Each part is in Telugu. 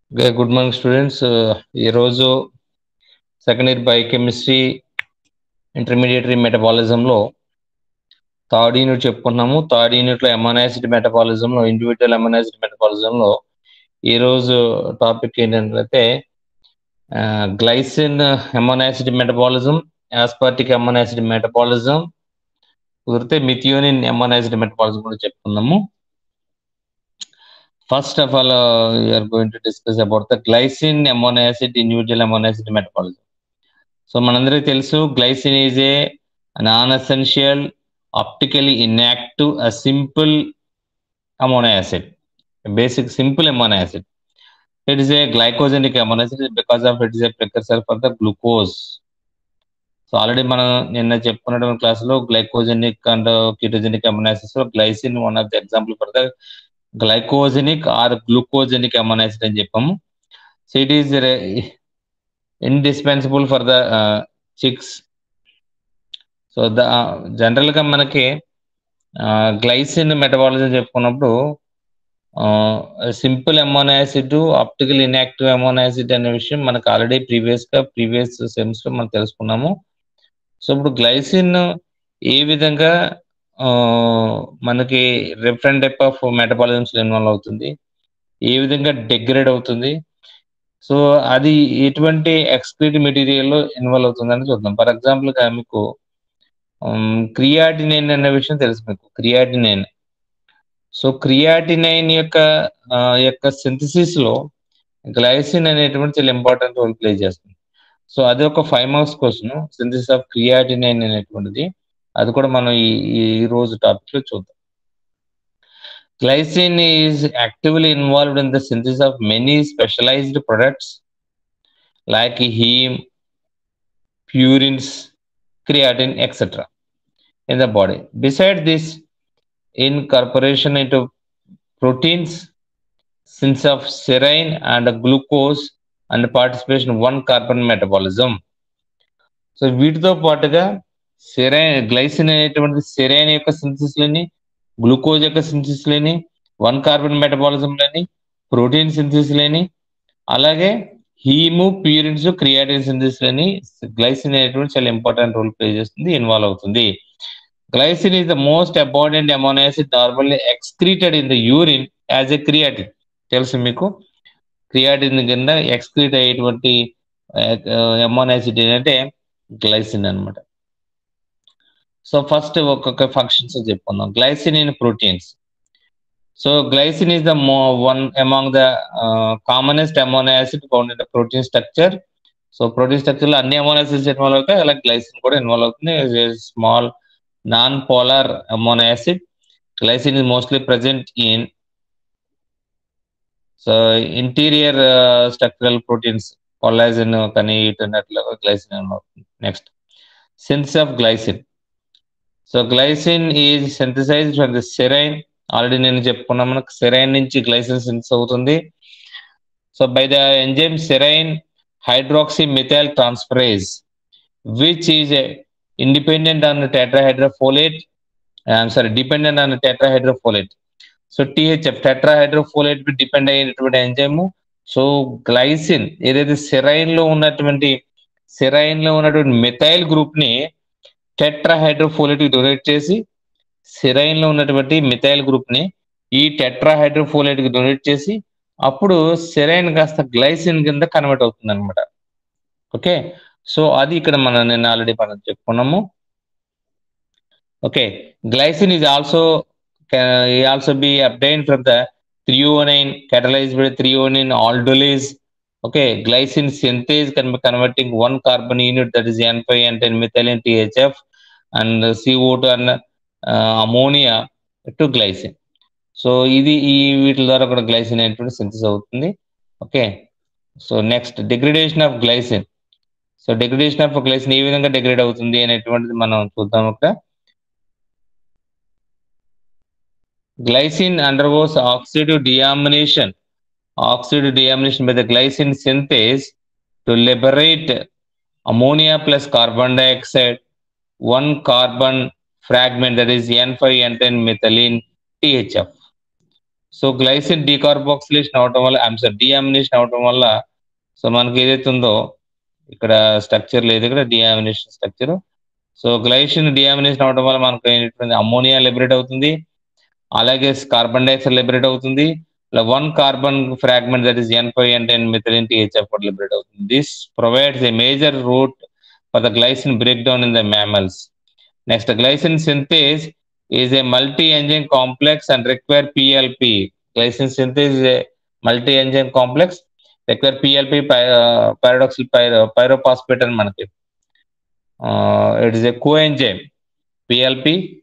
Okay, good morning స్టూడెంట్స్ ఈరోజు సెకండ్ ఇయర్ బయోకెమిస్ట్రీ ఇంటర్మీడియటరీ మెటబాలిజంలో థర్డ్ యూనిట్ చెప్పుకున్నాము థర్డ్ యూనిట్లో ఎమోనాసిడ్ మెటబాలిజంలో ఇండివిజువల్ ఎమోనాసిడ్ మెటబాలిజంలో ఈరోజు టాపిక్ ఏంటంటే glycine amino acid metabolism aspartic amino acid metabolism కుదిరితే మిథియోనిన్ ఎమోనాసిడ్ మెటబాలిజం కూడా చెప్పుకుందాము First of all, uh, we are going to discuss about the glycine amino acid individual amino acid metabolism. So మనందరికీ తెలుసు glycine is a non essential optically inactive a simple amino acid basic simple amino acid it is a glycogenic amino acid because of it is a precursor for the glucose so already మనం నిన్న చెప్పుకున్నటువంటి క్లాసులో glycogenic and ketogenic amino acids లో glycine one of the example for the glycogenic or glucogenic amino acid అని చెప్పాము so it is indispensable for the chicks so the general గా మనకి గ్లైసిన్ మెటబాలిజం చెప్పుకున్నప్పుడు simple amino acid optical inactive amino acid అనే విషయం మనకు ఆల్రెడీ ప్రీవియస్ గా ప్రీవియస్ సెమ్స్ లో మనం తెలుసుకున్నాము సో ఇప్పుడు గ్లైసిన్ ఏ విధంగా మనకి different type of metabolisms involve అవుతుంది ఏ విధంగా డెగ్రేడ్ అవుతుంది సో అది ఎటువంటి ఎక్స్క్రీట్ మెటీరియల్లో ఇన్వాల్వ్ అవుతుంది అని చూద్దాం ఫర్ ఎగ్జాంపుల్ గా మీకు క్రియాటినైన్ అనే విషయం తెలుసు మీకు క్రియాటినైన్ సో క్రియాటినైన్ యొక్క యొక్క సింథసిస్ లో గ్లైసిన్ అనేటువంటి చాలా ఇంపార్టెంట్ రోల్ ప్లే చేస్తుంది సో అది ఒక five marks question synthesis of creatinine అనేటువంటిది అది కూడా మనం ఈ ఈ రోజు టాపిక్ లో చూద్దాం glycine is actively involved in the synthesis of many specialised products like heme purines creatine etcetera in the body beside this incorporation into proteins, sense of serine and glucose and participation one carbon metabolism. So వీటితో పాటుగా సెరైన్ గ్లైసిన్ అనేటువంటి సెరైన్ యొక్క సింథసిస్ లేని గ్లూకోజ్ యొక్క సింథసిస్ లేని వన్ కార్బన్ మెటబాలిజం లేని ప్రోటీన్ సింథసిస్ లేని అలాగే హీము ప్యూరిన్స్ క్రియాటిన్ సింథసిస్ లేని గ్లైసిన్ అనేటువంటి చాలా ఇంపార్టెంట్ రోల్ ప్లే చేస్తుంది ఇన్వాల్వ్ అవుతుంది Glycine is the most abundant amino acid normally excreted in the urine as a creatine. తెలుసు మీకు క్రియాటిన్ కింద ఎక్స్క్రీట్ అయ్యేటువంటి అమోనో యాసిడ్ ఏంటంటే గ్లైసిన్ అనమాట సో ఫస్ట్ ఒక్కొక్క ఫంక్షన్స్ చెప్పుకుందాం glycine in proteins so glycine is the one among the commonest amino acid found in the protein structure so protein structure లో అన్ని అమోనో యాసిడ్స్ ఇన్వాల్వ్ అవుతాయి అలాగే గ్లైసిన్ కూడా ఇన్వాల్వ్ అవుతుంది small non-polar amino acid. Glycine is mostly present in so interior uh, structural proteins, collagen, కానీ వీటన్నిటిలో glycine next synthesis of glycine so glycine is synthesize from the serine already నేను చెప్పుకున్నా మనకు సెరైన్ నుంచి గ్లైసిన్ సింథస్ అవుతుంది so by the enzyme serine hydroxy methyl transferase which is independent on the tetrahydrofolate. I'm sorry, dependent on the tetrahydrofolate. So THF tetrahydrofolate depend అయ్యేటువంటి ఎంజైమ్ సో గ్లైసిన్ ఏదైతే సెరైన్ లో ఉన్నటువంటి సెరైన్ లో ఉన్నటువంటి మిథైల్ గ్రూప్ ని టెట్రాహైడ్రోఫోలేట్ డొనేట్ చేసి సెరైన్ లో ఉన్నటువంటి మిథైల్ గ్రూప్ ని ఈ టెట్రాహైడ్రోఫోలేట్ కి డొనేట్ చేసి అప్పుడు సెరైన్ కాస్త గ్లైసిన్ కింద కన్వర్ట్ అవుతుంది అనమాట ఓకే సో అది ఇక్కడ మనం నేను ఆల్రెడీ మనం చెప్పుకున్నాము okay glycine is also also be obtained from the threonine catalyzed by threonine aldolase okay glycine synthase can be converting one carbon unit that is n5 and 10 methylene thf and co2 and uh, ammonia to glycine so ఇది ఈ వీటి ద్వారా కూడా గ్లైసిన్ అనేటువంటి సింథసిస్ అవుతుంది okay so next degradation of glycine so degradation of glycine ఏ విధంగా డిగ్రేడ్ అవుతుంది అనేటువంటిది మనం చూద్దాం ఒక glycine undergoes oxidative deamination oxidative deamination by the glycine synthase to liberate ammonia plus carbon dioxide one carbon fragment that is N five N ten methylene THF so glycine decarboxylation అవటం వల్ల ఐమ్ సార్ డియామినేషన్ అవటం వల్ల సో మనకి ఏదైతే ఉందో ఇక్కడ స్ట్రక్చర్ లేదు ఇక్కడ deamination structure so glycine deamination అవడం వల్ల మనకు అమ్మోనియా లిబరేట్ అవుతుంది అలాగే కార్బన్ డైఆక్సైడ్ లిబరేట్ అవుతుంది one carbon fragment that is N five and ten methylene THF liberate అవుతుంది this provides a major route for the glycine breakdown in the mammals next glycine synthase is a multi-engine complex and require PLP. Glycine synthase is a multi-engine complex, require PLP uh, paradoxal pyro, pyrophosphate and manaki. Uh, it is a coenzyme, PLP,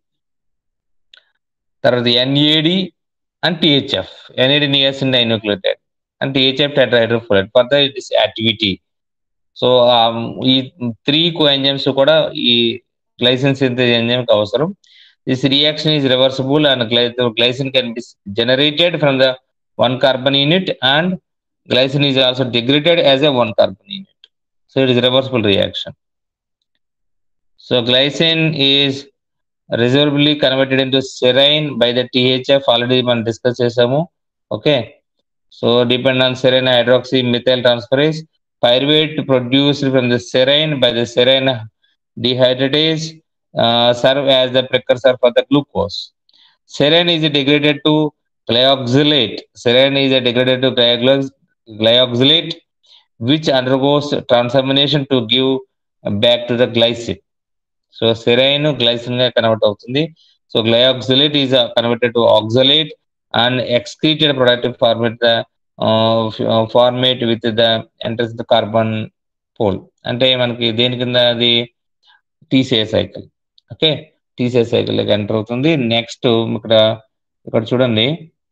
తర్వాత NAD and THF NAD niacin dinucleotide and THF tetrahydrofolate for the it is activity so ఈ త్రీ కో ఎంజైమ్స్ కూడా ఈ గ్లైసిన్ సింథేజ్ ఎంజైమ్కి అవసరం this reaction is reversible and glycine can be generated from the one carbon unit and glycine is also degraded as a one carbon unit so it is reversible reaction so glycine is reversibly converted into serine by the thf already మనం డిస్కస్ చేసాము okay so depend on serine hydroxy methyl transferase pyruvate produced from the serine by the serine dehydratase uh, serve as the precursor for the glucose. Serine is degraded to glyoxylate. Serine is degraded to glyoxylate, which undergoes transformation to give back to the glycine. So serine glycine convert అవుతుంది. So glyoxylate is uh, converted to oxalate and excreted product format the uh, format with the enters the carbon pole. అంటే మనకి దేని కింద అది TCA cycle okay TCA cycle enter అవుతుంది నెక్స్ట్ ఇక్కడ ఇక్కడ చూడండి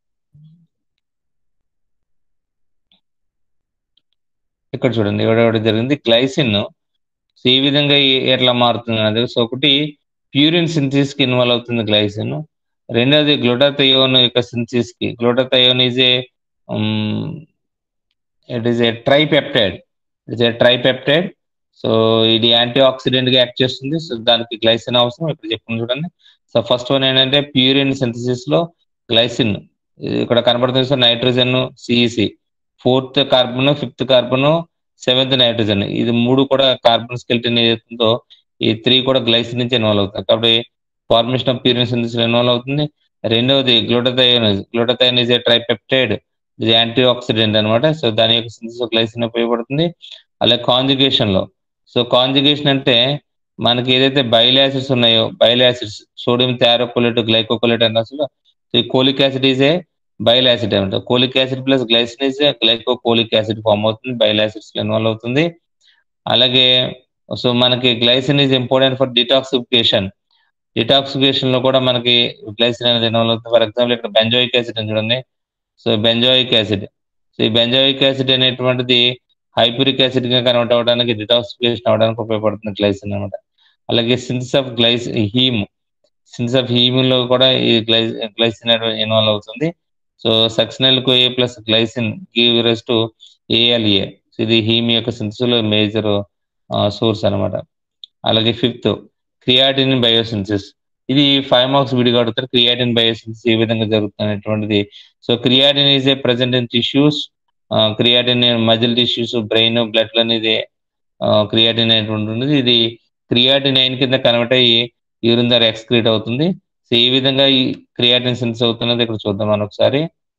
ఇక్కడ చూడండి ఇక్కడ జరిగింది గ్లైసిన్ సో ఈ విధంగా ఎట్లా మారుతుంది అనేది సో ఒకటి ప్యూరిన్ సింథసిస్ కి ఇన్వాల్వ్ అవుతుంది గ్లైసిన్ రెండోది గ్లూటాథయోన్ యొక్క సింథసిస్ కి glutathione is a it is a tripeptide it's a tripeptide so ఇది యాంటీ ఆక్సిడెంట్ గా యాక్ట్ చేస్తుంది సో దానికి గ్లైసిన్ అవసరం ఇక్కడ చెప్పుకుని చూడండి సో ఫస్ట్ వన్ ఏంటంటే ప్యూరిన్ సింథసిస్ లో గ్లైసిన్ ఇక్కడ కనబడుతుంది సో నైట్రోజన్ సిఈసి fourth carbon fifth carbon seventh nitrogen ఇది మూడు కూడా కార్బన్ స్కెల్టన్ ఏదైతుందో ఈ త్రీ కూడా గ్లైసిన్ నుంచి ఇన్వాల్వ్ అవుతాయి కాబట్టి formation of purine synthesis involve అవుతుంది రెండవది glutathione glutathione is a tripeptide ఇది యాంటీ ఆక్సిడెంట్ అనమాట సో దాని యొక్క సింథసిస్ గ్లైసిన్ ఉపయోగపడుతుంది అలాగే కాంజుగేషన్ లో సో కాంజుగేషన్ అంటే మనకి ఏదైతే బైల్ యాసిడ్స్ ఉన్నాయో bile acids sodium taurocholate glycocholate అన్న అసలు ఈ cholic acid is a bile acid అనమాట cholic acid plus glycine is glycocholic acid form అవుతుంది బైల్ యాసిడ్స్ ఇన్వాల్వ్ అవుతుంది అలాగే సో మనకి glycine is important for detoxification detoxification లో కూడా మనకి గ్లైసిన్ అనేది ఇన్వాల్వ్ అవుతుంది ఫర్ ఎగ్జాంపుల్ ఇక్కడ బెంజోయిక్ యాసిడ్ అని చూడండి సో బెంజోయిక్ యాసిడ్ సో ఈ బెంజోయిక్ యాసిడ్ అనేటువంటిది హైపూరిక్ యాసిడ్ గా కన్వర్ట్ అవడానికి డిటాక్సిఫికేషన్ అవడానికి ఉపయోగపడుతుంది గ్లైసిన్ అనమాట అలాగే సిన్స్ ఆఫ్ గ్లైస్ హీమ్ సిన్స్ ఆఫ్ హీమ్ లో కూడా ఈ గ్లై గ్లైసిన్ ఇన్వాల్వ్ అవుతుంది so succinyl co A plus glycine give rise to ALA ఇది హీమ్ యొక్క సింథసిస్ లో మేజర్ సోర్స్ అనమాట అలాగే ఫిఫ్త్ క్రియాటిన్ బయోసిన్సిస్ ఇది ఫైవ్ మార్క్స్ విడిగా అడుగుతారు క్రియాటిన్ బయోసిన్సిస్ ఏ విధంగా జరుగుతున్నటువంటిది so creatine is a present in tissues creatine muscle tissues brain blood అనేది క్రియాటిన్ అనేటువంటి ఉంటుంది ఇది క్రియాటిన్ నైన్ కింద కన్వర్ట్ అయ్యి యూరిన్ ద్వారా ఎక్స్క్రీట్ అవుతుంది సో ఈ విధంగా ఈ క్రియాటిన్ సిన్స్ అవుతున్నది ఇక్కడ చూద్దాం మనం ఒకసారి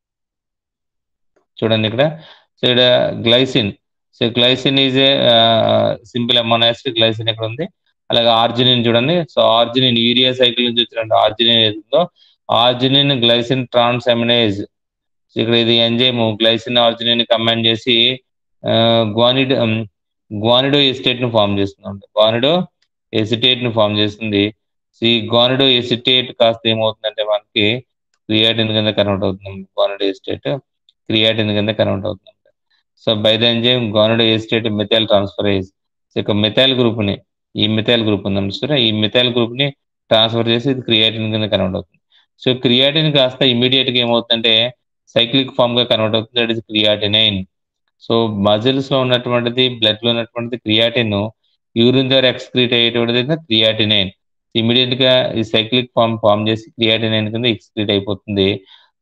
చూడండి ఇక్కడ సో ఇక్కడ glycine so glycine is a simple amino acid glycine ఇక్కడ ఉంది అలాగే ఆర్జినిన్ చూడండి సో ఆర్జినిన్ యూరియా సైకిల్ నుంచి వచ్చిన ఆర్జినిన్ ఏదో ఆర్జినిన్ గ్లైసిన్ ట్రాన్స్ ఎమినేజ్ ఇక్కడ ఇది ఎంజైమ్ గ్లైసిన్ ఆర్జినిన్ కంబైన్ చేసి గ్వానిడ్ గ్వానిడో ఎసిటేట్ ను ఫామ్ చేస్తుంది గ్వానిడో ఎసిటేట్ ను ఫామ్ చేస్తుంది ఈ గ్వానిడో ఎసిటేట్ కాస్త ఏమవుతుందంటే మనకి క్రియాటిన్ కింద కన్వర్ట్ అవుతుంది గ్వానిడో ఎసిటేట్ క్రియాటిన్ కింద కన్వర్ట్ అవుతుంది so by the enzyme guanidoacetate methyltransferase ఇక మిథైల్ గ్రూప్ ని ఈ మిథైల్ గ్రూప్ ఉందాం చూసారా ఈ మిథైల్ గ్రూప్ ని ట్రాన్స్ఫర్ చేసి ఇది క్రియాటిన్ కింద కన్వర్ట్ అవుతుంది సో క్రియాటిన్ కాస్త ఇమీడియట్ గా ఏమవుతుందంటే సైక్లిక్ ఫామ్ గా కన్వర్ట్ అవుతుంది that is creatinine so muscles లో ఉన్నటువంటిది బ్లడ్ లో ఉన్నటువంటిది క్రియాటిన్ యూరిన్ ద్వారా ఎక్స్క్రీట్ అయ్యేటువంటిది క్రియాటినైన్ ఇమీడియట్ గా ఈ సైక్లిక్ ఫామ్ ఫామ్ చేసి క్రియాటినైన్ కింద ఎక్స్క్రీట్ అయిపోతుంది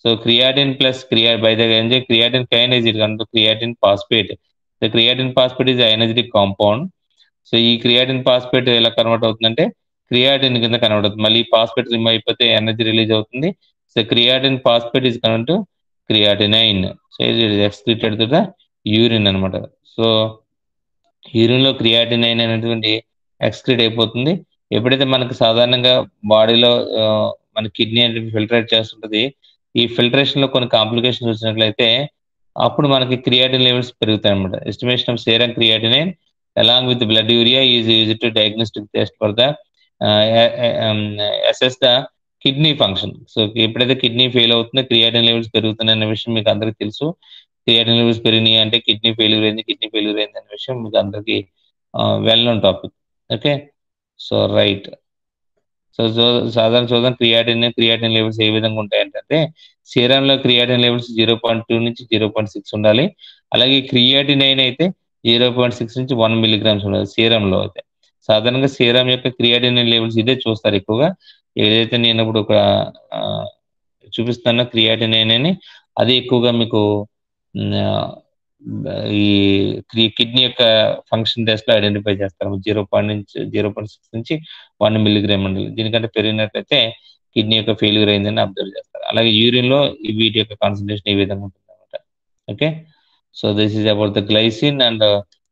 So creatine plus creat by the end creatine kinase is converted to creatine phosphate. The creatine phosphate is an energetic compound. So ఈ క్రియాటిన్ ఫాస్ఫేట్ ఎలా కన్వర్ట్ అవుతుందంటే క్రియాటిన్ కింద కన్వర్ట్ అవుతుంది మళ్ళీ ఫాస్ఫేట్ రిమూవ్ అయిపోతే ఎనర్జీ రిలీజ్ అవుతుంది so creatine phosphate is convert to creatinine so ఇది ఎక్స్క్రీటెడ్ టు ద యూరిన్ అనమాట సో యూరిన్ లో క్రియాటినైన్ అనేటువంటి ఎక్స్క్రీట్ అయిపోతుంది ఎప్పుడైతే మనకు సాధారణంగా బాడీలో మన కిడ్నీ అనేది ఫిల్టరేట్ చేస్తుంటది ఈ ఫిల్టరేషన్ లో కొన్ని కాంప్లికేషన్స్ వచ్చినట్లయితే అప్పుడు మనకి క్రియాటిన్ లెవెల్స్ పెరుగుతాయి అనమాట estimation of serum creatinine along with blood urea is used to diagnostic test for the uh, um, assess the kidney function so ఎప్పుడైతే కిడ్నీ ఫెయిల్ అవుతుందో క్రియాటిన్ లెవెల్స్ పెరుగుతున్నాయి అనే విషయం మీకు అందరికీ తెలుసు క్రియాటిన్ లెవెల్స్ పెరిగినాయి అంటే కిడ్నీ ఫెయిల్యూర్ అయింది కిడ్నీ ఫెయిల్యూర్ అయింది అనే విషయం మీకు అందరికీ well known topic okay so right so సాధారణ చూద్దాం క్రియాటిన్ క్రియాటిన్ లెవెల్స్ ఏ విధంగా ఉంటాయి అంటే సీరంలో creatine levels zero point two నుంచి జీరో పాయింట్ సిక్స్ ఉండాలి అలాగే క్రియాటినైన్ అయితే జీరో పాయింట్ సిక్స్ నుంచి వన్ మిలీగ్రామ్స్ ఉండదు సీరంలో అయితే సాధారణంగా సీరం యొక్క క్రియాటిన్ లెవెల్స్ ఇదే చూస్తారు ఎక్కువగా ఏదైతే నేను ఇప్పుడు ఒక చూపిస్తున్నా క్రియాటినైన్ అని అది ఎక్కువగా మీకు ఈ కిడ్నీ యొక్క ఫంక్షన్ టెస్ట్ లో ఐడెంటిఫై చేస్తారు జీరో పాయింట్ నుంచి జీరో పాయింట్ సిక్స్ నుంచి వన్ మిలీగ్రామ్ ఉండాలి దీనికంటే పెరిగినట్లయితే కిడ్నీ యొక్క ఫెయిల్యూర్ అయిందని అబ్జర్వ్ చేస్తారు అలాగే యూరిన్ లో వీటి యొక్క కాన్సన్ట్రేషన్ ఈ విధంగా ఉంటుంది అనమాట okay so this is about the glycine and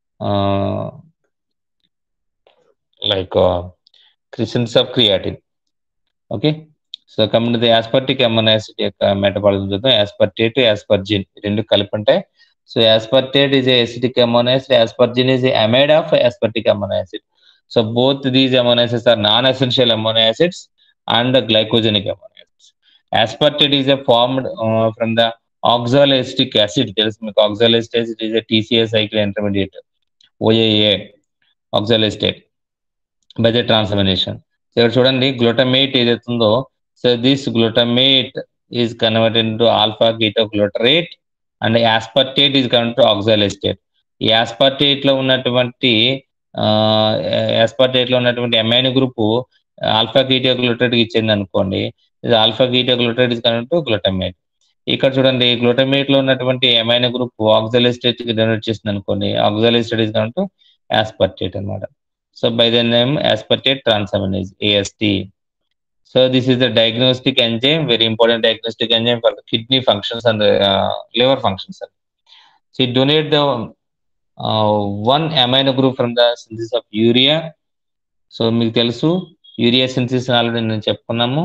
like క్రిసన్స్ of creatine okay so coming to the aspartic amino acid యొక్క మెటబాలిజం చూద్దాం యాస్పర్టేట్ యాస్పర్జిన్ రెండు కలిపి ఉంటాయి so aspartate is acidic amino acid asparagine is amide of aspartic amino acid so both these amino acids are non essential amino acids and glycogenic amino acids aspartate is a formed from the oxaloacetic acid తెలుసు మీకు ఆక్సాలెస్ట్ acid is TCA cycle intermediate OAA oxaloacetate by the transformation ఇక్కడ చూడండి గ్లూటమేట్ ఏదైతుందో so this glutamate is converted to alpha ketoglutarate and aspartate is convert to oxaloacetate ఈ యాస్పర్టేట్ లో ఉన్నటువంటి యాస్పర్టేట్ లో ఉన్నటువంటి amine group alpha ketoglutarate ఇచ్చింది అనుకోండి ఇది alpha ketoglutarate is convert to glutamate ఇక్కడ చూడండి గ్లూటమేట్ లో ఉన్నటువంటి ఎమైన్ గ్రూప్ ఆక్సాలిస్టేట్ కి డొనేట్ చేస్తుంది అనుకోండి ఆక్సాలిస్టేట్ ఇస్ కనుక యాస్పర్టేట్ అనమాట so by the name aspartate transaminase AST so this is the diagnostic enzyme very important diagnostic enzyme for kidney functions and liver functions so donate the one amino group from the synthesis of urea so మీకు తెలుసు యూరియా సింథసిస్ ఆల్రెడీ నేను చెప్పుకున్నాము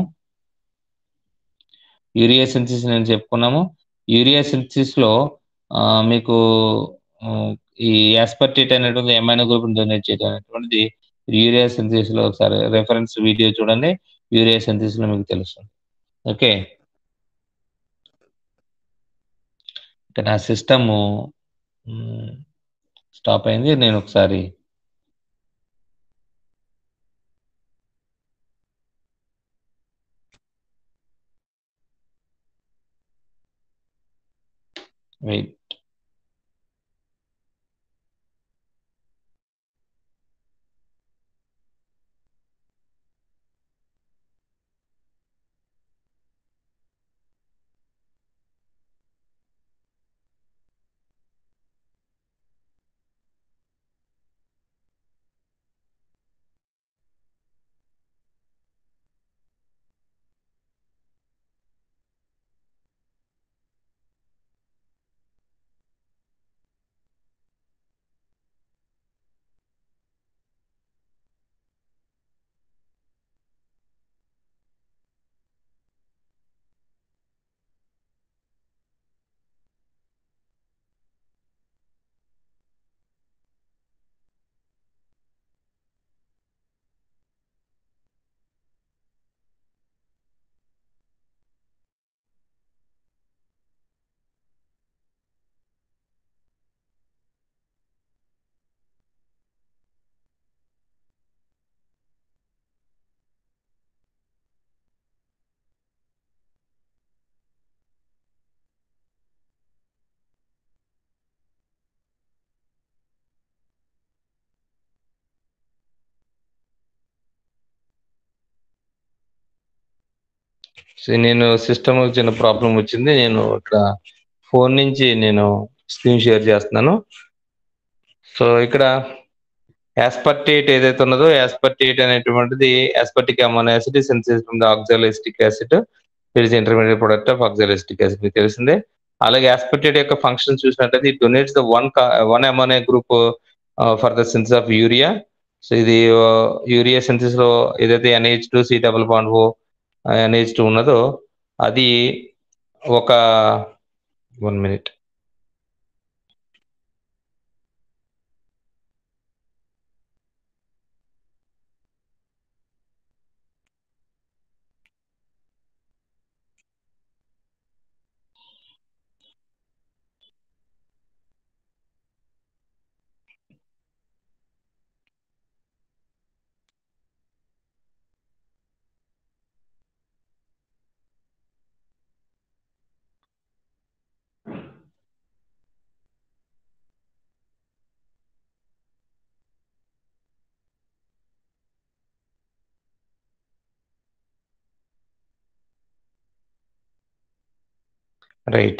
యూరియా సింథసిస్ నేను చెప్పుకున్నాము యూరియా సింథసిస్ లో మీకు ఈ యాస్పర్టేట్ అనేటువంటి ఎమైనో గ్రూప్ డొనేట్ చేయడం అనేటువంటిది యూరియా సింథసిస్ లో ఒకసారి రెఫరెన్స్ వీడియో చూడండి యూరియా సింథసిస్ లో మీకు తెలుస్తుంది ఓకే ఇక నా సిస్టమ్ స్టాప్ అయింది నేను ఒకసారి వెయిట్ సో నేను సిస్టమ్ చిన్న ప్రాబ్లం వచ్చింది నేను ఇక్కడ ఫోన్ నుంచి నేను స్క్రీన్ షేర్ చేస్తున్నాను సో ఇక్కడ యాస్పర్టేట్ ఏదైతే ఉన్నదో యాస్పర్టేట్ అనేటువంటిది aspartic amino acid synthesis from the oxaloacetic acid it is intermediate product of oxaloacetic acid మీకు తెలిసిందే అలాగే యాస్పర్టేట్ యొక్క ఫంక్షన్ చూసినట్లయితే it donates the one one ammonia group for the synthesis of urea so ఇది యూరియా సింథసిస్ లో ఏదైతే NH two C double bond O NH two ఉన్నదో అది ఒక వన్ మినిట్ రైట్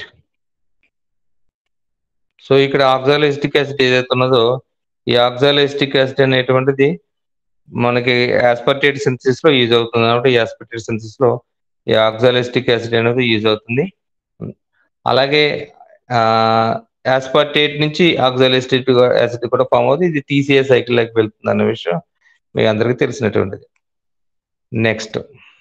సో ఇక్కడ ఆక్సాలిస్టిక్ యాసిడ్ ఏదైతే ఉన్నదో ఈ ఆక్సాలిస్టిక్ యాసిడ్ అనేటువంటిది మనకి యాస్పర్టేట్ సింథసిస్ లో యూజ్ అవుతుంది కాబట్టి యాస్పర్టేట్ సింథసిస్ లో ఈ ఆక్సాలిస్టిక్ యాసిడ్ అనేది యూజ్ అవుతుంది అలాగే యాస్పర్టేట్ నుంచి ఆక్సాలిస్టిక్ యాసిడ్ కూడా ఫామ్ అవుతుంది ఇది టీసీఏ సైకిల్ లోకి వెళ్తుంది అన్న విషయం మీకు అందరికీ తెలిసినటువంటిది నెక్స్ట్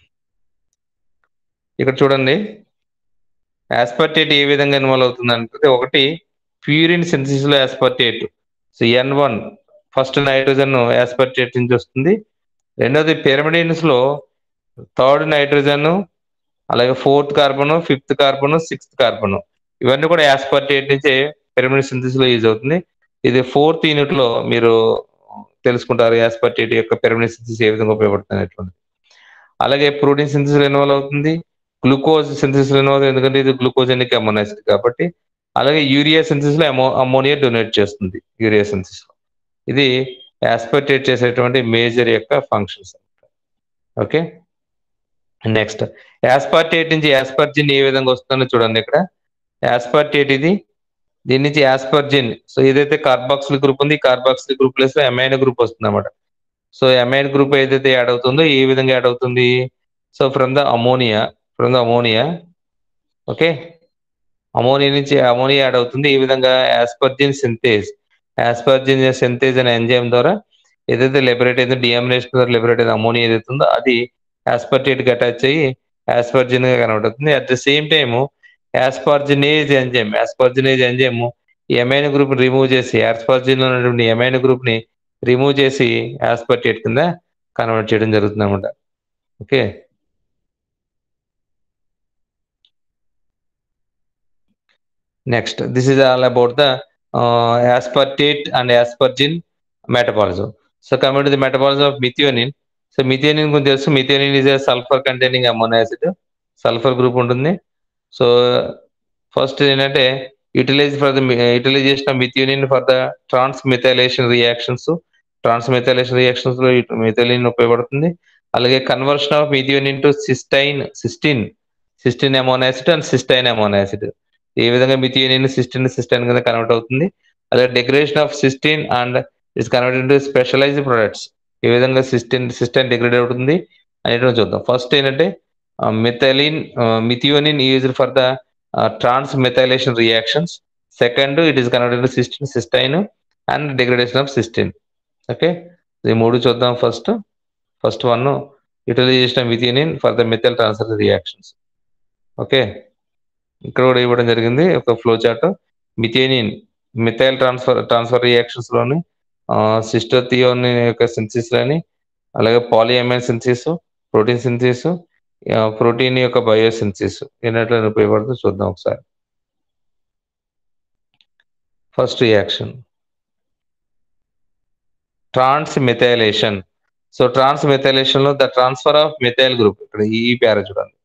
ఇక్కడ చూడండి యాస్పర్టేట్ ఏ విధంగా ఇన్వాల్వ్ అవుతుంది అంటే ఒకటి ప్యూరిన్ సింథసిస్ లో aspartate so N one first nitrogen aspartate నుంచి వస్తుంది రెండోది పిరమిడిన్స్ లో థర్డ్ నైట్రోజన్ అలాగే fourth carbon fifth carbon sixth carbon ఇవన్నీ కూడా యాస్పర్టేట్ నుంచే పిరమిడ్ సింథసిస్ లో యూజ్ అవుతుంది ఇది ఫోర్త్ యూనిట్ లో మీరు తెలుసుకుంటారు యాస్పర్టేట్ యొక్క పిరమిడ్ సింథసిస్ ఏ విధంగా ఉపయోగపడుతుంది అనేటువంటి అలాగే ప్రోటీన్ సింథసిస్ లో ఇన్వాల్వ్ అవుతుంది గ్లూకోజ్ సింథసిస్ లో ఇన్వాల్వ్ ఎందుకంటే ఇది గ్లూకోజెనిక్ అమోనో యాసిడ్ కాబట్టి అలాగే యూరియా సింథసిస్ లో అమో అమోనియా డొనేట్ చేస్తుంది యూరియా సింథసిస్ లో ఇది యాస్పర్టేట్ చేసేటువంటి మేజర్ యొక్క ఫంక్షన్స్ ఓకే నెక్స్ట్ యాస్పర్టేట్ నుంచి యాస్పర్జిన్ ఏ విధంగా వస్తుందో చూడండి ఇక్కడ యాస్పర్టేట్ ఇది దీని నుంచి యాస్పర్జిన్ సో ఏదైతే కార్బాక్సిల్ గ్రూప్ ఉంది కార్బాక్సిల్ గ్రూప్ ప్లేస్ లో ఎమైన్ గ్రూప్ వస్తుంది అనమాట సో ఎమైన్ గ్రూప్ ఏదైతే యాడ్ అవుతుందో ఏ విధంగా యాడ్ అవుతుంది so from the ammonia from the ammonia okay ammonia నుంచి అమోనియా యాడ్ అవుతుంది ఈ విధంగా యాస్పర్జిన్ సింథేజ్ యాస్పర్జిన్ సింథేజ్ అనే ఎంజైమ్ ద్వారా ఏదైతే లిబరేట్ అయితే డియామినేషన్ ద్వారా లిబరేట్ అయిన అమోనియా ఏదైతే ఉందో అది యాస్పర్టేట్ కి అటాచ్ అయ్యి యాస్పర్జిన్ గా కనబడుతుంది at the same time asparaginase enzyme asparaginase enzyme ఈ ఎమైన్ గ్రూప్ రిమూవ్ చేసి యాస్పర్జిన్ లో ఉన్నటువంటి ఎమైన్ గ్రూప్ ని రిమూవ్ చేసి యాస్పర్టేట్ కింద కన్వర్ట్ చేయడం జరుగుతుంది అనమాట okay next this is all about the aspartate and asparagine metabolism so coming to the metabolism of methionine so methionine గురించి తెలుసు methionine is sulphur containing amino acid sulphur group ఉంటుంది సో ఫస్ట్ ఏంటంటే utilize for the utilization of methionine for the transmethylation reactions transmethylation reactions లో మిథైలిన్ ఉపయోగపడుతుంది అలాగే conversion of methionine to cysteine cystine cystine amino acid and cysteine amino acid ఏ విధంగా మిథియోనిన్ సిస్టిన్ సిస్టైన్ కింద కన్వర్ట్ అవుతుంది అలాగే degradation of cystine and its convert into specialised products ఏ విధంగా సిస్టిన్ సిస్టైన్ డిగ్రేడ్ అవుతుంది అనేటువంటి చూద్దాం ఫస్ట్ ఏంటంటే methylene methionine used for the transmethylation reactions second it is convert into cystine cysteine and degradation of cystine okay ఈ మూడు చూద్దాం first first one utilization of methionine for the methyl transfer reactions okay ఇక్కడ కూడా ఇవ్వడం జరిగింది ఒక flow chart methionine methyl transfer transfer reactions లోని సిస్టోథియోన్ యొక్క సింథసిస్ లోని అలాగే polyamine synthesis protein synthesis protein యొక్క బయోసింథసిస్ ఎన్నట్లు ఉపయోగపడుతుందో చూద్దాం ఒకసారి first reaction transmethylation so transmethylation లో the transfer of methyl group ఇక్కడ ఈ పేర చూడండి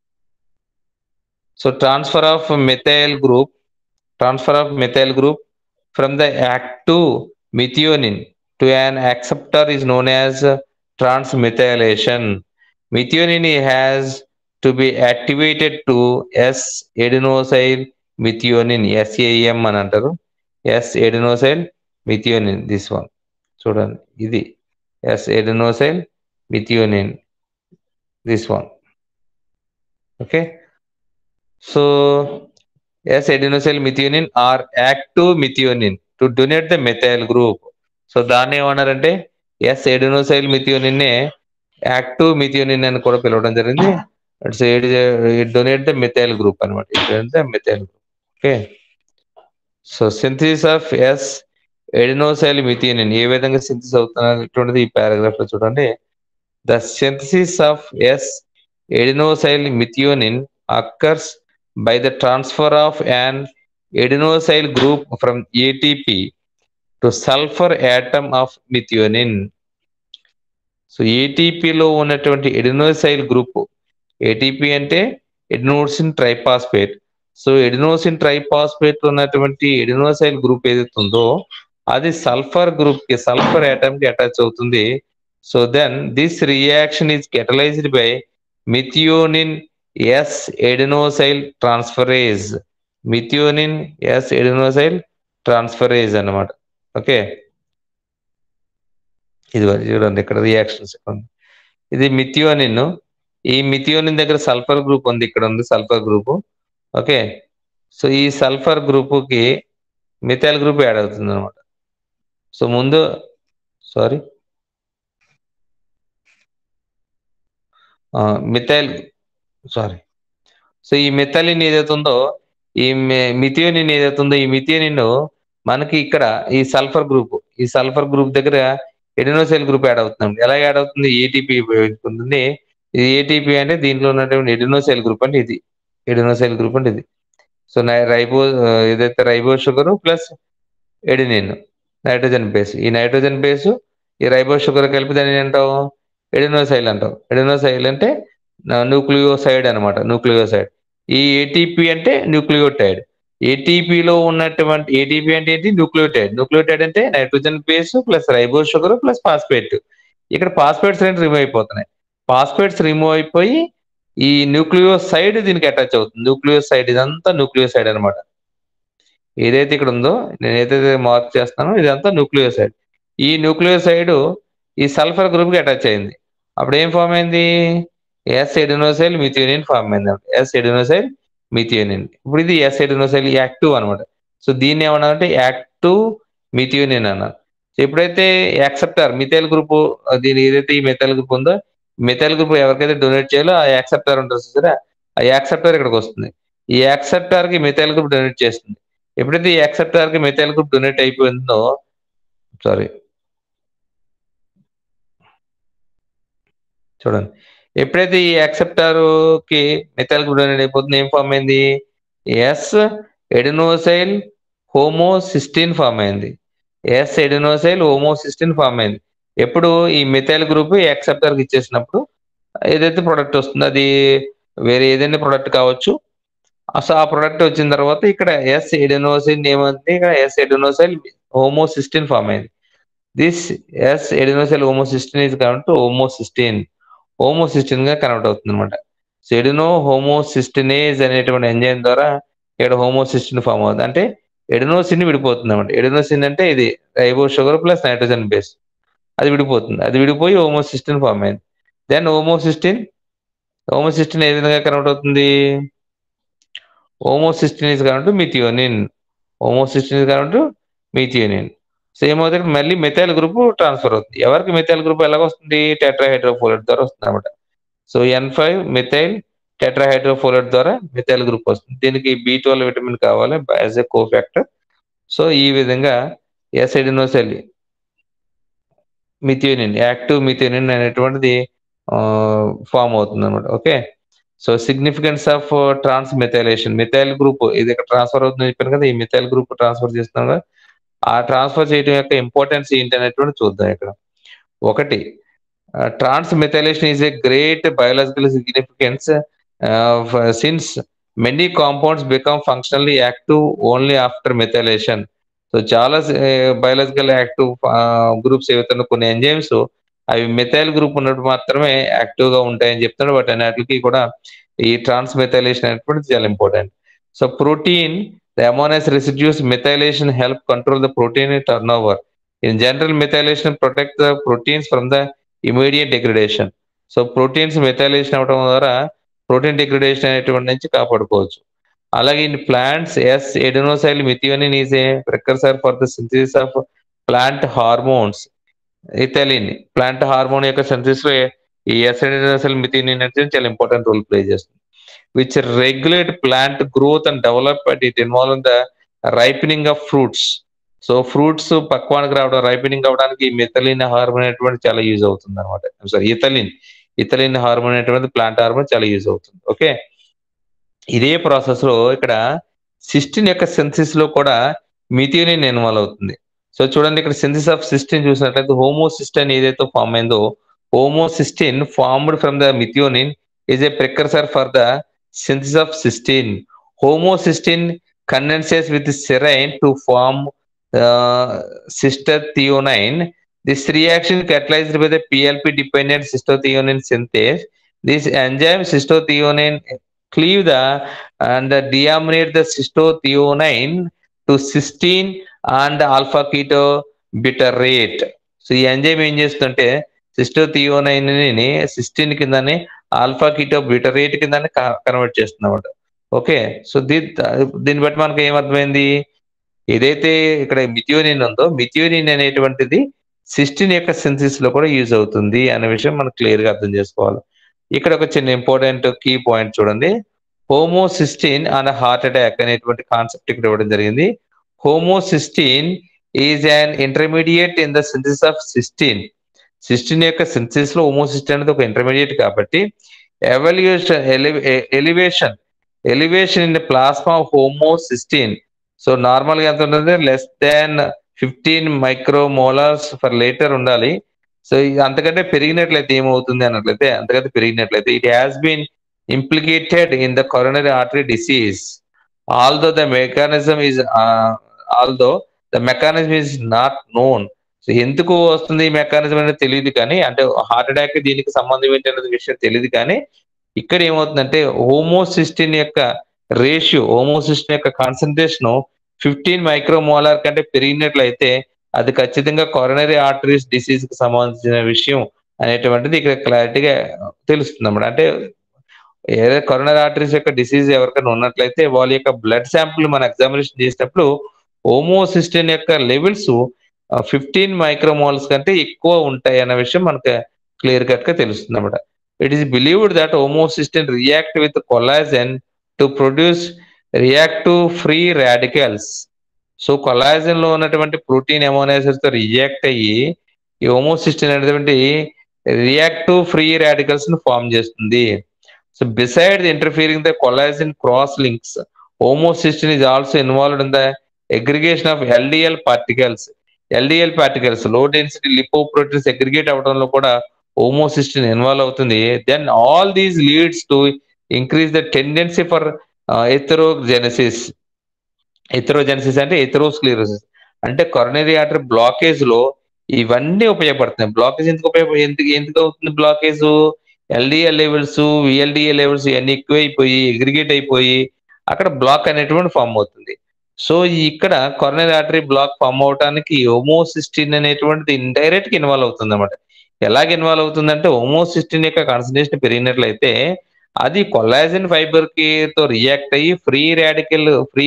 so transfer of methyl group transfer of methyl group from the active methionine to an acceptor is known as transmethylation. Methionine has to be activated to S adenosyl methionine SAM అని అంటారు S adenosyl methionine this one చూడండి ఇది S adenosyl methionine this one okay so S adenosyl methionine are active methionine to donate the methyl group so దాన్ని ఏమన్నారంటే ఎస్ ఎడినోసైల్ మిథియోనిన్నే యాక్టివ్ మిథియోనిన్ అని కూడా పిలవడం జరిగింది it's it donate the methyl group అనమాట it the methyl group okay so synthesis of S adenosyl methionine ఏ విధంగా సింథసిస్ అవుతున్నటువంటిది ఈ పారాగ్రాఫ్ లో చూడండి the synthesis of S adenosyl methionine occurs by the transfer of an adenosyl group from ATP to sulfur atom of methionine. So ఏటీపీలో ఉన్నటువంటి ఎడినోసైల్ గ్రూప్ ఏటీపీ అంటే adenosine triphosphate so adenosine triphosphate ఉన్నటువంటి ఎడినోసైల్ గ్రూప్ ఏదైతే ఉందో అది సల్ఫర్ గ్రూప్ కి సల్ఫర్ ఆటమ్ కి అటాచ్ అవుతుంది so then this reaction is catalysed by methionine S adenosyl transferase methionine S adenosyl transferase అన్నమాట ఓకే ఇది చూడండి ఇక్కడ రియాక్షన్స్ ఇది మిథియోనిన్ ఈ మిథియోనిన్ దగ్గర సల్ఫర్ గ్రూప్ ఉంది ఇక్కడ ఉంది సల్ఫర్ గ్రూప్ ఓకే సో ఈ సల్ఫర్ గ్రూపుకి మిథైల్ గ్రూప్ యాడ్ అవుతుంది అనమాట సో ముందు సారీ మిథైల్ సారీ సో ఈ మిథలిన్ ఏదైతే ఉందో ఈ మిథియోనిన్ ఏదైతే ఉందో ఈ మిథియోనిన్ మనకి ఇక్కడ ఈ సల్ఫర్ గ్రూప్ ఈ సల్ఫర్ గ్రూప్ దగ్గర ఎడినోసైల్ గ్రూప్ యాడ్ అవుతుంది ఎలా యాడ్ అవుతుంది ఏటీపీ ఉపయోగించుకుంటుంది ఇది ఏటీపీ అంటే దీంట్లో ఉన్నటువంటి ఎడినోసైల్ గ్రూప్ అంటే ఇది ఎడినోసైల్ గ్రూప్ అంటే ఇది సో రైబో ఏదైతే ribo sugar plus adenine nitrogen base ఈ నైట్రోజన్ బేస్ ఈ రైబో షుగర్ కలిపి దాన్ని ఏంటావు ఎడినోసైల్ అంటావు ఎడినోసైల్ అంటే న్యూక్లియోసైడ్ అనమాట న్యూక్లియోసైడ్ ఈ ఏటీపీ అంటే న్యూక్లియోటైడ్ ఏటీపీలో ఉన్నటువంటి ఏటీపీ అంటే ఏంటి న్యూక్లియోటైడ్ న్యూక్లియోటైడ్ అంటే nitrogen base plus ribo sugar plus phosphate ఇక్కడ ఫాస్ఫేట్స్ రెండు రిమూవ్ అయిపోతున్నాయి ఫాస్ఫేట్స్ రిమూవ్ అయిపోయి ఈ న్యూక్లియోసైడ్ దీనికి అటాచ్ అవుతుంది న్యూక్లియోసైడ్ ఇదంతా న్యూక్లియోసైడ్ అనమాట ఏదైతే ఇక్కడ ఉందో నేను ఏదైతే మార్క్ చేస్తానో ఇదంతా న్యూక్లియోసైడ్ ఈ న్యూక్లియోసైడ్ ఈ సల్ఫర్ గ్రూప్ కి అటాచ్ అయింది అప్పుడు ఏం ఫామ్ అయింది ఎస్ ఎడినోసైల్ మిథియోనిన్ ఫామ్ అయింది ఎస్ ఎడినోసైల్ మిథియోనిన్ ఇప్పుడు ఇది ఎస్ ఎడినోసైల్ యాక్టివ్ అనమాట సో దీన్ని ఏమన్నారంటే యాక్టివ్ మిథియోనిన్ అన్నారు సో ఎప్పుడైతే యాక్సెప్టార్ మిథైల్ గ్రూప్ దీని ఏదైతే ఈ మిథైల్ గ్రూప్ ఉందో మిథైల్ గ్రూప్ ఎవరికైతే డొనేట్ చేయాలో ఆ యాక్సెప్టార్ ఉంటుంది చూసారా ఆ యాక్సెప్టార్ ఇక్కడికి వస్తుంది ఈ యాక్సెప్టార్ కి మిథైల్ గ్రూప్ డొనేట్ చేస్తుంది ఎప్పుడైతే ఈ యాక్సెప్టార్ కి మిథైల్ గ్రూప్ డొనేట్ అయిపోయిందో సారీ చూడండి ఎప్పుడైతే ఈ యాక్సెప్టార్ కి మిథైల్ గ్రూప్ డొనేట్ అయిపోతుంది ఏం ఫామ్ అయింది ఎస్ ఎడినోసైల్ హోమోసిస్టిన్ ఫామ్ అయింది ఎస్ ఎడినోసైల్ హోమోసిస్టిన్ ఫామ్ అయింది ఎప్పుడు ఈ మిథైల్ గ్రూప్ యాక్సెప్టార్ కి ఇచ్చేసినప్పుడు ఏదైతే ప్రొడక్ట్ వస్తుందో అది వేరే ఏదైనా ప్రొడక్ట్ కావచ్చు సో ఆ ప్రొడక్ట్ వచ్చిన తర్వాత ఇక్కడ ఎస్ ఎడినోసైల్ ఏమంది ఇక్కడ ఎస్ ఎడినోసైల్ హోమోసిస్టిన్ ఫామ్ అయింది this S adenosyl homocysteine is connect homocysteine homocysteine గా కన్వర్ట్ అవుతుంది అనమాట సెడినో హోమోసిస్టినేజ్ అనేటువంటి ఎంజైమ్ ద్వారా ఇక్కడ హోమోసిస్టిన్ ఫామ్ అవుతుంది అంటే ఎడినోసిన్ విడిపోతుంది అనమాట ఎడినోసిన్ అంటే ఇది ribo sugar plus nitrogen base అది విడిపోతుంది అది విడిపోయి హోమోసిస్టిన్ ఫామ్ అయింది దెన్ హోమోసిస్టిన్ హోమోసిస్టిన్ ఏ విధంగా కన్వర్ట్ అవుతుంది homocysteine is convert methionine homocysteine is convert methionine so ఏమవుతుంది మళ్ళీ మెథైల్ గ్రూప్ ట్రాన్స్ఫర్ అవుతుంది ఎవరికి మెథైల్ గ్రూప్ ఎలాగ వస్తుంది టెట్రాహైడ్రోఫోలేట్ ద్వారా వస్తుంది అనమాట so N five methyl tetrahydrofolate ద్వారా మిథైల్ గ్రూప్ వస్తుంది దీనికి బి ట్వెల్వ్ విటమిన్ కావాలి యాజ్ ఎ కోఫాక్టర్ సో ఈ విధంగా S adenosyl methionine active methionine అనేటువంటిది ఫామ్ అవుతుంది అనమాట okay so significance of trans methylation methyl group ఇది ఇక్కడ ట్రాన్స్ఫర్ అవుతుంది చెప్పాను కదా ఈ మిథైల్ గ్రూప్ ట్రాన్స్ఫర్ చేస్తున్నాం కదా ఆ ట్రాన్స్ఫర్ చేయడం యొక్క ఇంపార్టెన్స్ ఏంటి అనేటువంటి చూద్దాం ఇక్కడ ఒకటి trans methylation is a great biological significance since many compounds become functionally active only after methylation so చాలా బయోలాజికల్ యాక్టివ్ గ్రూప్స్ ఏవైతే కొన్ని ఎంజైమ్స్ అవి మెథైల్ గ్రూప్ ఉన్నట్టు మాత్రమే యాక్టివ్ గా ఉంటాయని చెప్తున్నాడు వాటి అన్నిటికి కూడా ఈ ట్రాన్స్మెథైలేషన్ అనేటువంటిది చాలా important so protein the aminos residues methylation help control the protein turn over in general methylation protect the proteins from the immediate degradation so proteins methylation అవడం ద్వారా ప్రోటీన్ డిగ్రేడేషన్ అనేటువంటి నుంచి కాపాడుకోవచ్చు అలాగే in plants S adenosyl methionine is a precursor for the synthesis of plant hormones ethylene plant hormone యొక్క సింథసిస్ లో ఈ ఎస్ఎడినోసైల్ మిథియోనిన్ అనేది చాలా ఇంపార్టెంట్ రోల్ ప్లే చేస్తుంది which regulate plant growth and develop and it involve in the ripening of fruits so fruits పక్వానికి రావడం రైపనింగ్ అవడానికి మిథలిన్ హార్మోన్ అనేటువంటి చాలా యూజ్ అవుతుంది అనమాట సారీ ఇథలిన్ ఇథలిన్ హార్మోన్ అనేటువంటి ప్లాంట్ హార్మోన్ చాలా యూజ్ అవుతుంది ఓకే ఇదే ప్రాసెస్ లో ఇక్కడ సిస్టిన్ యొక్క సెన్సిస్ లో కూడా మిథియోనిన్ ఇన్వాల్వ్ అవుతుంది సో చూడండి ఇక్కడ సెన్సిస్ ఆఫ్ సిస్టిన్ చూసినట్లయితే హోమోసిస్టన్ ఏదైతే ఫామ్ అయిందో homocysteine formed from the methionine is a precursor for the synthesis of cysteine homocysteine condenses with serine to form uh, cystathionine. This reaction catalyzed by the PLP dependent cystathionine synthase. This enzyme cystathionine cleave the and deaminate the cystathionine to cysteine and alpha keto butyrate. So ఈ ఎంజైమ్ ఏం చేస్తుంటే సిస్టోథియోనైన్ ని సిస్టిన్ కిందని ఆల్ఫా కీటో బ్యూటరేట్ కిందని కన్వర్ట్ చేస్తున్నమాట ఓకే సో దీ దీన్ని బట్టి మనకు ఏమర్థమైంది ఏదైతే ఇక్కడ మిథియోనిన్ ఉందో మిథియోనిన్ అనేటువంటిది సిస్టిన్ యొక్క సింథసిస్ లో కూడా యూజ్ అవుతుంది అనే విషయం మనం క్లియర్ గా అర్థం చేసుకోవాలి ఇక్కడ ఒక చిన్న ఇంపార్టెంట్ కీ పాయింట్ చూడండి హోమోసిస్టిన్ అండ్ హార్ట్ అటాక్ అనేటువంటి కాన్సెప్ట్ ఇక్కడ ఇవ్వడం జరిగింది homocysteine is an intermediate in the synthesis of cysteine cysteine యొక్క సింథసిస్ లో హోమోసిస్టిన్ అనేది ఒక ఇంటర్మీడియట్ కాబట్టి evolution elevation elevation in plasma homocysteine so normal గా ఎంత ఉంటుంది less than fifteen micromolars for litre ఉండాలి సో అంతకంటే పెరిగినట్లయితే ఏమవుతుంది అన్నట్లయితే అంతకంటే పెరిగినట్లయితే it has been implicated in the coronary artery disease although the mechanism is although the mechanism is not known so ఎందుకు వస్తుంది ఈ మెకానిజం అనేది తెలియదు కానీ అంటే హార్ట్ అటాక్ దీనికి సంబంధం ఏంటి అనేది విషయం తెలియదు కానీ ఇక్కడ ఏమవుతుందంటే హోమోసిస్టిన్ యొక్క రేషియో హోమోసిస్టిన్ యొక్క కాన్సన్ట్రేషన్ ఫిఫ్టీన్ మైక్రోమోలార్ కంటే పెరిగినట్లయితే అది ఖచ్చితంగా కొరనరీ ఆర్టరీస్ డిసీజ్ కి సంబంధించిన విషయం అనేటువంటిది ఇక్కడ క్లారిటీగా తెలుస్తుంది అన్నమాట అంటే ఏదైతే కొరనరీ ఆర్టరీస్ యొక్క డిసీజ్ ఎవరికైనా ఉన్నట్లయితే వాళ్ళ యొక్క బ్లడ్ శాంపుల్ మనం ఎగ్జామినేషన్ చేసినప్పుడు హోమోసిస్టిన్ యొక్క లెవెల్స్ ఫిఫ్టీన్ మైక్రోమోల్స్ కంటే ఎక్కువ ఉంటాయి అన్న విషయం మనకు క్లియర్ కట్ గా తెలుస్తుంది అన్నమాట it is believed that homocysteine react with collagen to produce reactive free radicals so collagen లో ఉన్నటువంటి ప్రోటీన్ ఎమోనైజర్స్ తో రియాక్ట్ అయ్యి ఈ హోమోసిస్టిన్ అనేటువంటి రియాక్టివ్ ఫ్రీ రాడికల్స్ ని ఫామ్ చేస్తుంది so beside interfering the collagen cross links homocysteine is also involved in the aggregation of LDL particles LDL particles low density lipo proteins aggregate అవడంలో కూడా హోమోసిస్టిన్ ఇన్వాల్వ్ అవుతుంది then all these leads to increase the tendency for atherogenesis atherogenesis అంటే ఎథరోస్క్లీరోసిస్ అంటే కొరనరీ ఆర్టరీ బ్లాకేజ్ లో ఇవన్నీ ఉపయోగపడుతున్నాయి బ్లాకేజ్ ఎందుకు ఉపయోగ ఎందుకు ఎందుకు అవుతుంది blockage LDL levels VLDA levels ఇవన్నీ ఎక్కువైపోయి ఎగ్రిగేట్ అయిపోయి అక్కడ బ్లాక్ అనేటువంటి ఫామ్ అవుతుంది సో ఇక్కడ కొరనరీ ఆర్టరీ బ్లాక్ ఫామ్ అవడానికి హోమోసిస్టిన్ అనేటువంటిది ఇండైరెక్ట్ గా ఇన్వాల్వ్ అవుతుంది అనమాట ఎలాగ ఇన్వాల్వ్ అవుతుందంటే హోమోసిస్టిన్ యొక్క కాన్సన్ట్రేషన్ పెరిగినట్లయితే అది కొలాజిన్ ఫైబర్ కి తో రియాక్ట్ అయ్యి free radical free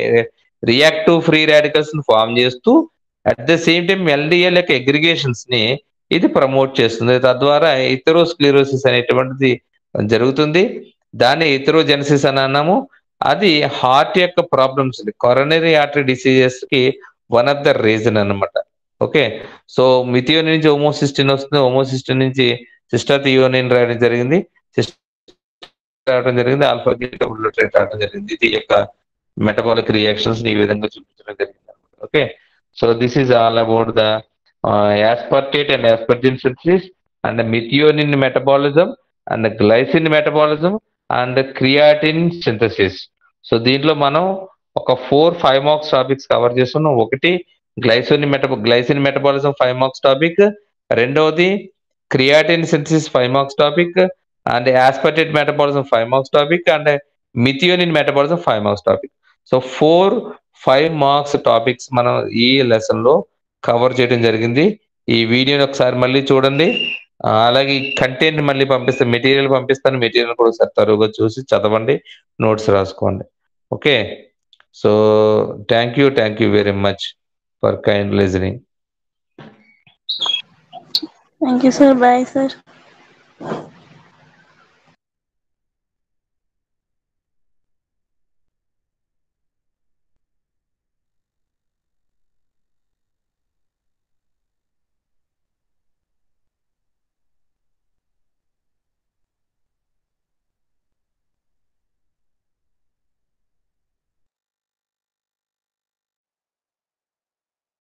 reactive free radicals ని ఫామ్ చేస్తూ at the same time LDL యొక్క అగ్రిగేషన్స్ ని ఇది ప్రమోట్ చేస్తుంది తద్వారా ఇథరోస్క్లీరోసిస్ అనేటువంటిది జరుగుతుంది దాన్ని ఇథరోజెనసిస్ అని అన్నాము అది హార్ట్ యొక్క ప్రాబ్లమ్స్ కొరనరీ ఆర్టరీ డిసీజెస్ కి వన్ ఆఫ్ ద రీజన్ అనమాట ఓకే సో మిథియోన్ నుంచి హోమోసిస్టిన్ వస్తుంది హోమోసిస్టిన్ నుంచి సిస్టాథియోనిన్ రావడం జరిగింది రావడం జరిగింది ఆల్ఫా గ్లూట్రేట్ రావడం జరిగింది ఇది యొక్క మెటబాలిక్ రియాక్షన్స్ ఈ విధంగా చూపించడం జరిగింది okay so this is all about the aspartate and asparagine synthesis and methionine metabolism and glycine metabolism and creatine synthesis so దీంట్లో మనం ఒక four five marks topics cover చేస్తున్నాం ఒకటి గ్లైసోని మెటబ glycine metabolism five marks topic రెండవది creatine synthesis five marks topic and aspartate metabolism 5 marks topic and methionine metabolism 5 marks topic so four five marks topics మనం ఈ లెసన్ లో కవర్ చేయడం జరిగింది ఈ వీడియోని ఒకసారి మళ్ళీ చూడండి ఆ, అలాగే ఈ కంటెంట్ మళ్ళీ పంపిస్తాను మెటీరియల్ పంపిస్తాను మెటీరియల్ కూడా ఒకసారి తరువుగా చూసి చదవండి నోట్స్ రాసుకోండి okay so thank you thank you very much for kind listening thank you sir bye sir